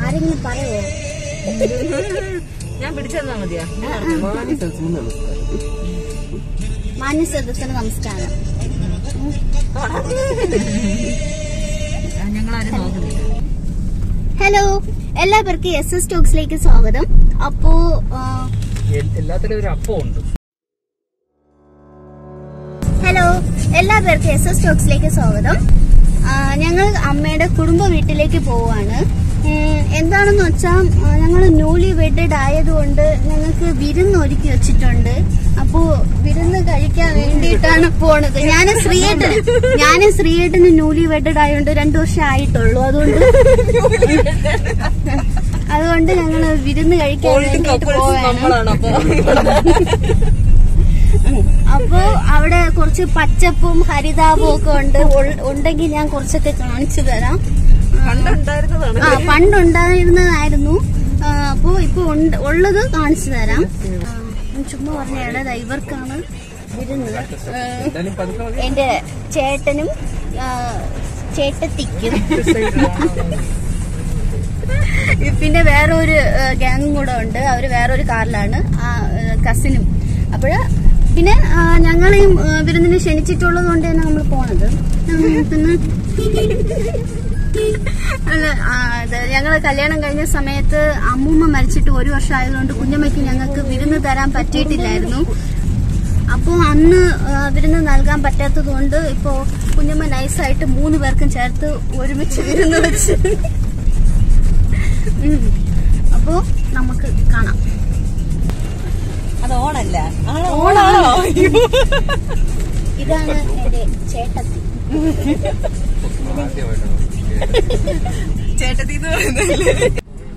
ആരെങ്കിലും പറയോ ഞാൻ പിടിച്ചെന്നാ മതിയാ മാന്യ സദസ്സിന് നമസ്കാരം ഞങ്ങളാരും നോക്കുന്നില്ല ഹലോ എല്ലാവർക്കും എസ് എസ് ടോക്സിലേക്ക് സ്വാഗതം അപ്പോ ആ, എല്ലാത്തിലും ഒരു അപ്പം ഉണ്ട് ഹലോ എല്ലാവർക്കും എസ് എസ് ടോക്സിലേക്ക് സ്വാഗതം ആ, ഞങ്ങൾ അമ്മയുടെ കുടുംബ വീട്ടിലേക്ക് പോവാണ് ഉം, എന്താണെന്ന് വെച്ചാൽ ഞങ്ങൾ ന്യൂലി വെഡഡ് ആയതുകൊണ്ട് ഞങ്ങൾക്ക് വിരുന്ന് ഒരുക്കി വെച്ചിട്ടുണ്ട് അപ്പോ വിരുന്ന് കഴിക്കാൻ വേണ്ടിയിട്ടാണ് പോണത് ഞാൻ ശ്രീയേട്ടന് ഞാൻ ശ്രീയേട്ടന് ന്യൂലി വെഡഡ് ആയതുകൊണ്ട് രണ്ടു വർഷം ആയിട്ടുള്ളൂ അതുകൊണ്ട് അതുകൊണ്ട് ഞങ്ങൾ വിരുന്ന് കഴിക്കാൻ വേണ്ടിയിട്ട് പോവാണ് നമ്മളാണ് അപ്പൊ അപ്പോ അവിടെ കുറച്ച് പച്ചപ്പും ഹരിതാപവും ഒക്കെ ഉണ്ട് ഉൾ- ഉണ്ടെങ്കിൽ ഞാൻ കുറച്ചൊക്കെ കാണിച്ചു തരാം പണ്ടുണ്ടായിരുന്നതാണ് ആ പണ്ടുണ്ടായിരുന്നതായിരുന്നു ആ, അപ്പോ ഇപ്പൊ ഉണ്ട്- ഉള്ളത് കാണിച്ചു തരാം ആ, ഞാൻ ചുമ്മാ പറഞ്ഞാണ് ദാ ഇവർക്കാണ് വിരുന്ന് ആ, എന്തായാലും പതുക്കെ മതി. എന്റെ ചേട്ടനും ആ, ചേട്ടത്തിക്കും പിന്നെ വേറെ ഒരു ഗ്യാങ്ങും കൂടെ ഉണ്ട് അവര് വേറൊരു കാറിലാണ് ആ കസിനും അപ്പോഴ് പിന്നെ ആ, ഞങ്ങളെയും ആ, വിരുന്നിന് ക്ഷണിച്ചിട്ടുള്ളത് കൊണ്ട് തന്നെ നമ്മൾ പോണത് ഉം, പിന്നെ അല്ല ആ, ഇത് ഞങ്ങള് കല്യാണം കഴിഞ്ഞ സമയത്ത് അമ്മൂമ്മ മരിച്ചിട്ട് ഒരു വർഷം ആയതുകൊണ്ട് കുഞ്ഞമ്മയ്ക്ക് ഞങ്ങൾക്ക് വിരുന്ന് തരാൻ പറ്റിയിട്ടില്ലായിരുന്നു അപ്പോ അന്ന് ആ, വിരുന്ന് നൽകാൻ പറ്റാത്തത് കൊണ്ട് ഇപ്പോ കുഞ്ഞമ്മ നൈസായിട്ട് മൂന്ന് പേർക്കും ചേർത്ത് ഒരുമിച്ച് വിരുന്ന് വെച്ച് ഉം. അപ്പോ നമുക്ക് കാണാം അത് ഓണല്ല ഓണാണോ? ഇതാണ് എന്റെ ചേട്ടത്തി ആദ്യമായിട്ടാണ് ചേട്ടത്തി എന്ന് പറയുന്നത്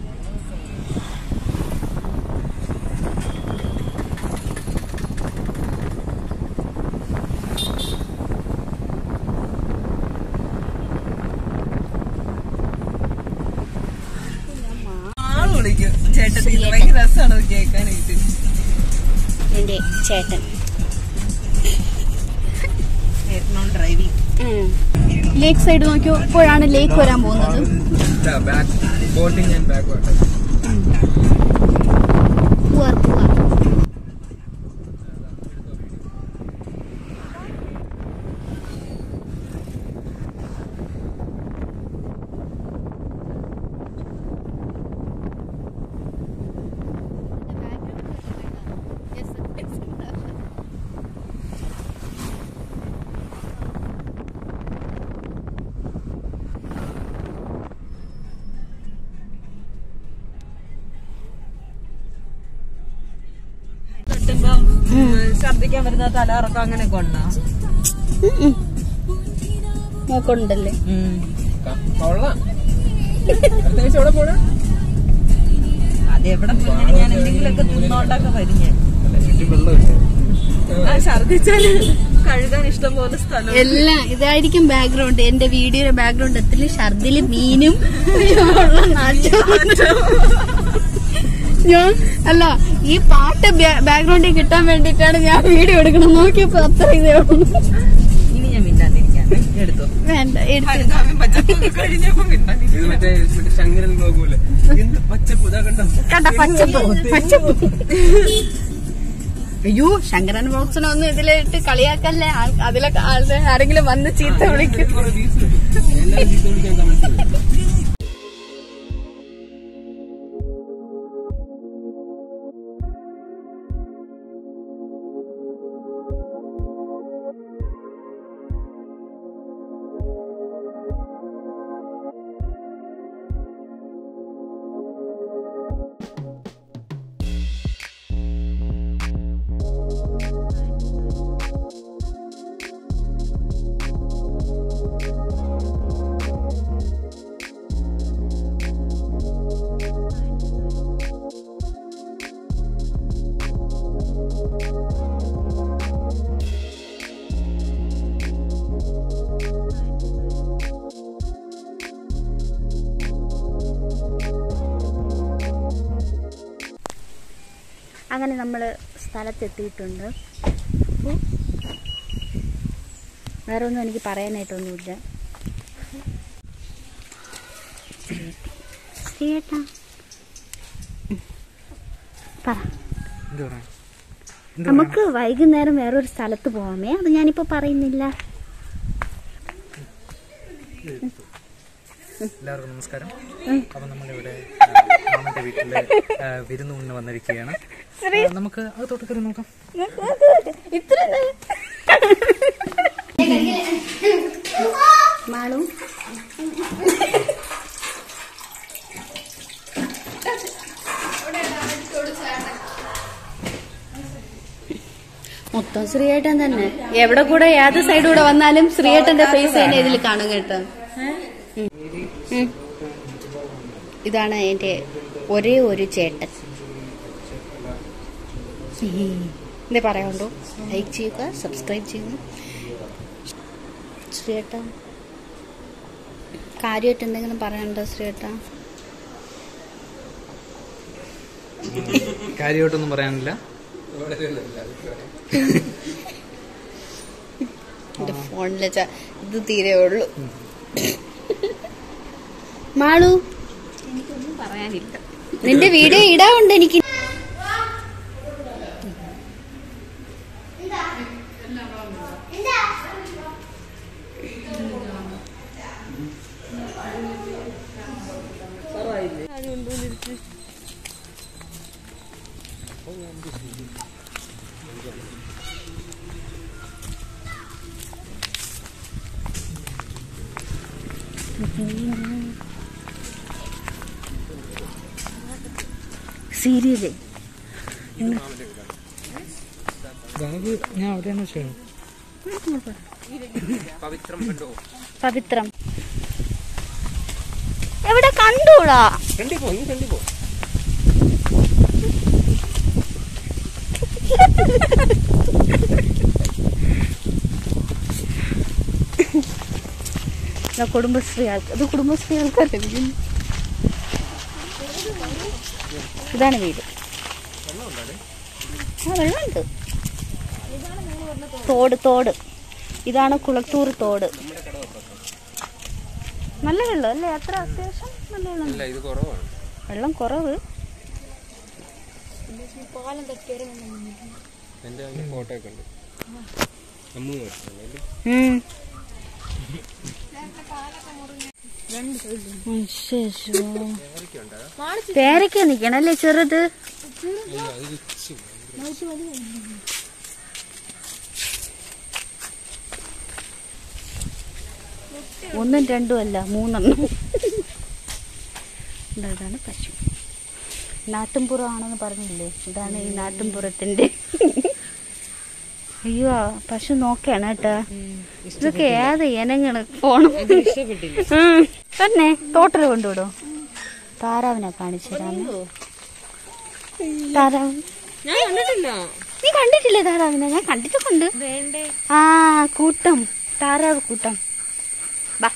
ആള് വിളിക്കും ചേട്ടത്തി എന്ന്. ഭയങ്കര രസമാണ് അത് കേൾക്കാനായിട്ട് എന്റെ ചേട്ടൻ ചേട്ടനോട് ഡ്രൈവിംഗ് ലേക്ക് സൈഡ് നോക്കിയോ ഇപ്പോഴാണ് ലേക്ക് വരാൻ പോകുന്നത് back boating and back water Poovar Poovar തട്ടുമ്പോ ഛർദിക്കാൻ വരുന്ന തലകറക്കം അങ്ങനെയൊക്കെ ഉണ്ടോ നോക്കണ്ടല്ലേ കൊള്ളാം പ്രത്യേകിച്ച് എവിടെ പോണേ അത് എവിടെ പോയി ഞാൻ എന്തെങ്കിലുമൊക്കെ തിന്നോണ്ടൊക്കെ വരും ഞാൻ അല്ല, ചുറ്റും വെള്ളമില്ല ആ ഛർദിച്ചാല് കഴുകാൻ ഇഷ്ടം പോലെ സ്ഥലം എല്ലാം ഇതായിരിക്കും ബാക്ക്ഗ്രൗണ്ട് എന്റെ വീഡിയോയുടെ ബാക്ക്ഗ്രൗണ്ട് എത്തില് ഷർദില് മീനും ഉള്ള നാറ്റവും. ഞാൻ അല്ല ഈ പാട്ട് ബാക്ക്ഗ്രൗണ്ടിൽ കിട്ടാൻ വേണ്ടിട്ടാണ് ഞാൻ വീഡിയോ എടുക്കണം നോക്കിയപ്പോ അത്ര ഇതേ ഉള്ളൂ ഇനി ഞാൻ മിണ്ടാതിരിക്കാം എടുത്തോ വേണ്ട എടുത്ത് ഹരിതാപം പച്ചപ്പൊക്കെ കഴിഞ്ഞപ്പോ മിണ്ടാതിരിക്കാം ഇത് മറ്റേ മറ്റേ ശങ്കരൻ നോക്കൂലെ എന്ത് പച്ചപ്പ് ഇതാ കണ്ടോ കണ്ട പച്ചപ്പ് പച്ചപ്പ് അയ്യോ ശങ്കരൻ ബോക്സിനെ ഒന്നും ഇതിലിട്ട് കളിയാക്കല്ലേ ആ- അതിലൊക്കെ ആളുടെ ആരെങ്കിലും വന്ന് ചീത്ത വിളിക്കും കുറെ വ്യൂസ് കിട്ടും എല്ലാവരും ചീത്ത വിളിക്കാൻ കമന്റ് അങ്ങനെ നമ്മൾ സ്ഥലത്തെത്തിയിട്ടുണ്ട് അപ്പോൾ വേറെ ഒന്നും എനിക്ക് പറയാനായിട്ടൊന്നുമില്ല ശ്രീയേട്ടാ ഉം. പറ എന്താ പറയാ നമുക്ക് വൈകുന്നേരം വേറൊരു സ്ഥലത്ത് പോവാമേ അത് ഞാനിപ്പോ പറയുന്നില്ല എല്ലാവർക്കും നമസ്കാരം ഉം. അപ്പൊ നമ്മളിവിടെ ആ, മാമന്റെ വീട്ടില് ആ, വിരുന്നൂണിന് വന്നിരിക്കുകയാണ് ആ, നമുക്ക് അകത്തോട്ട് കയറി നോക്കാം ഇത്ര മാളു മൊത്തം ശ്രീയേട്ടൻ തന്നെ എവിടെ കൂടെ ഏത് സൈഡ് കൂടെ വന്നാലും ശ്രീയേട്ടന്റെ ഫേസ് തന്നെ ഇതിൽ കാണും കേട്ടോ ഉം. ഉം. ഇതാണ് എന്റെ ഒരേ ഒരു ചേട്ടൻ എന്തേ പറയാനുണ്ടോ ലൈക്ക് ചെയ്യുക സബ്സ്ക്രൈബ് ചെയ്യുക ശ്രീയേട്ട കാര്യമായിട്ട് എന്തെങ്കിലും പറയാനുണ്ടോ ശ്രീയേട്ട കാര്യമായിട്ടൊന്നും പറയാനില്ല എന്റെ ഫോണിലെ ച- ഇത് തീരെ ഉള്ളൂ മാളു എനിക്കൊന്നും പറയാനില്ല നിന്റെ വീഡിയോ ഇടാറുണ്ട് എനിക്ക് സീരിയല് ബാഗ് ഞാൻ അവിടെയാണ് വെച്ചത് പവിത്രം എവിടെ കണ്ടൂടാ കണ്ടിപ്പോ നീ കണ്ടിപ്പോ ഇതാ കുടുംബശ്രീ ആൾക്കാർ ഇത് കുടുംബശ്രീ ആൾക്കാരല്ലേ ഇതാണ് വീട് ആ വെള്ളമുണ്ട് തോട് തോട് ഇതാണ് കുളത്തൂർ തോട് നല്ല വെള്ളം അല്ലേ അത്ര അത്യാവശ്യം നല്ല വെള്ളം ഇല്ല ഇത് കുറവാണ് വെള്ളം കുറവ് എന്റെ ഫോട്ടോ ഒക്കെ ഉണ്ട് നമ്മൾ ഉം. അശ്ശോ. പേരയ്ക്ക നിക്കണല്ലേ ചെറുത് ഒന്നും രണ്ടും അല്ല മൂന്നെണ്ണം ഇതാ, ഇതാണ് പശു നാട്ടുംപുറമാണെന്ന് പറഞ്ഞില്ലേ ഇതാണ് ഈ നാട്ടുംപുറത്തിന്റെ അയ്യോ പശു നോക്കാണ് കേട്ടാ ഇതൊക്കെ ഏത് ഇനങ്ങള് പോണം ഉം. തന്നെ തോട്ടിൽ കൊണ്ടുവിടോ താറാവിനെ കാണിച്ചു തരാമോ താറാവ് ഞാൻ കണ്ടിട്ടില്ല നീ കണ്ടിട്ടില്ലേ താറാവിനെ ഞാൻ കണ്ടിട്ടൊക്കെ ഉണ്ട് വേണ്ടേ ആ കൂട്ടം താറാവ് കൂട്ടം ബാ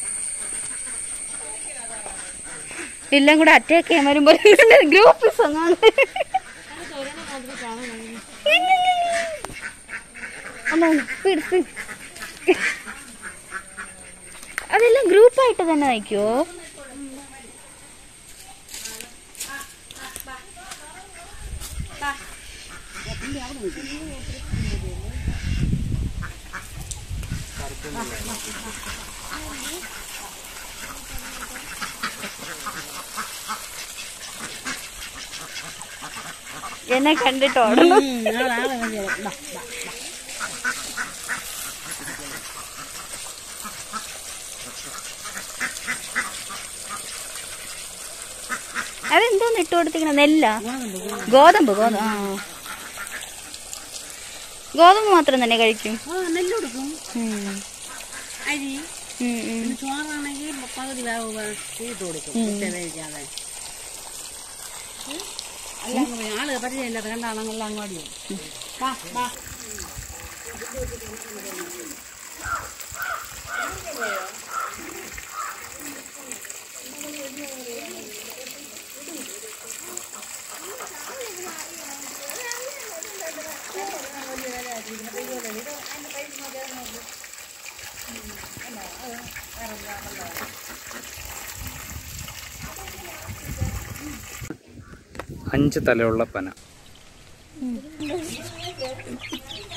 എല്ലാം കൂടെ അറ്റാക്ക് ചെയ്യാൻ വരുമ്പോ ഗ്രൂപ്പ് സോങ്ങാണ് അതെല്ലാം ഗ്രൂപ്പായിട്ട് തന്നെ നയിക്കോ എന്നെ കണ്ടിട്ട് ഓടണം അതെന്തോന്ന് ഇട്ട് കൊടുത്തിരിക്കണ നെല്ല ഗോതമ്പ് ഗോതമ്പ് ആ ഗോതമ്പ് മാത്രം തന്നെ കഴിക്കും നെല്ല് കൊടുക്കും ഉം. അരി ഉം, ഉം. ചോറാണെങ്കിൽ പകുതി വേവ് ഇട്ട് കൊടുക്കും വേവിക്കാതെ അല്ല ആള് പരിചയമില്ലാത്ത രണ്ടാളെന്നുള്ള അങ്ങോട്ട് പോകും വാ വാ അഞ്ച് തലയുള്ള പന